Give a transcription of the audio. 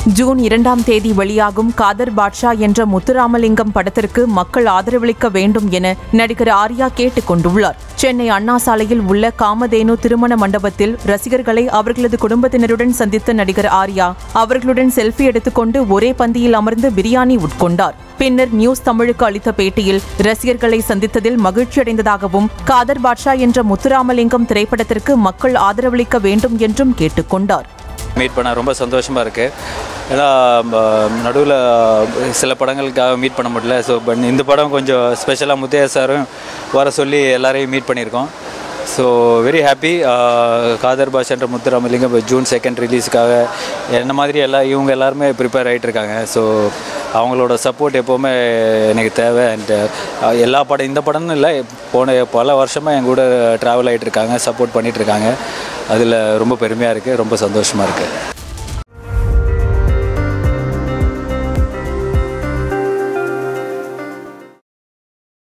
June இரண்டாம் தேதி வெளியாகும் காதர் பாட்ஷா என்ற முத்துராமலிங்கம் படத்திற்கு மக்கள் ஆதரவளிக்க வேண்டும் என நடிகர் ஆர்யா கேட்டுக் கொண்டுள்ளார் சென்னை அண்ணா சாலையில் உள்ள காமதேனு திருமண மண்டபத்தில் ரசிகர்களை அவர்களது குடும்பத்தினருடன் சந்தித்த நடிகர் ஆர்யா அவர்களுடன் செல்ஃபி எடுத்துக்கொண்டு ஒரே பந்தியில் அமர்ந்து பிரியாணி உட்கொண்டார் பின்னர் நியூஸ் தமிழுக்கு அளித்த பேட்டியில் ரசிகர்களை சந்தித்ததில் மகிழ்ச்சியடைந்ததாகவும் காதர் பாட்ஷா என்ற முத்துராமலிங்கம் திரைப்படத்திற்கு மக்கள் ஆதரவளிக்க வேண்டும் என்றும் கேட்டுக்கொண்டார் மீட் பண்ண ரொம்ப சந்தோஷமாக இருக்குது ஏன்னா நடுவில் சில படங்களுக்காக மீட் பண்ண முடியல ஸோ பட் இந்த படம் கொஞ்சம் ஸ்பெஷலாக முத்தையா சாரும் வர சொல்லி எல்லாரையும் மீட் பண்ணியிருக்கோம் ஸோ வெரி ஹாப்பி காதர் பாஷன்ற முத்துராமலிங்கம் இப்போ ஜூன் செகண்ட் ரிலீஸுக்காக என்ன மாதிரி எல்லா இவங்க எல்லாருமே ப்ரிப்பேர் ஆகிட்டு இருக்காங்க ஸோ அவங்களோட சப்போர்ட் எப்போவுமே எனக்கு தேவை அண்ட் எல்லா படம் இந்த படம்னு இல்லை போன பல வருஷமாக என் கூட ட்ராவல் ஆகிட்டு இருக்காங்க சப்போர்ட் பண்ணிகிட்டு இருக்காங்க அதில் ரொம்ப பெருமையாக இருக்குது ரொம்ப சந்தோஷமாக இருக்குது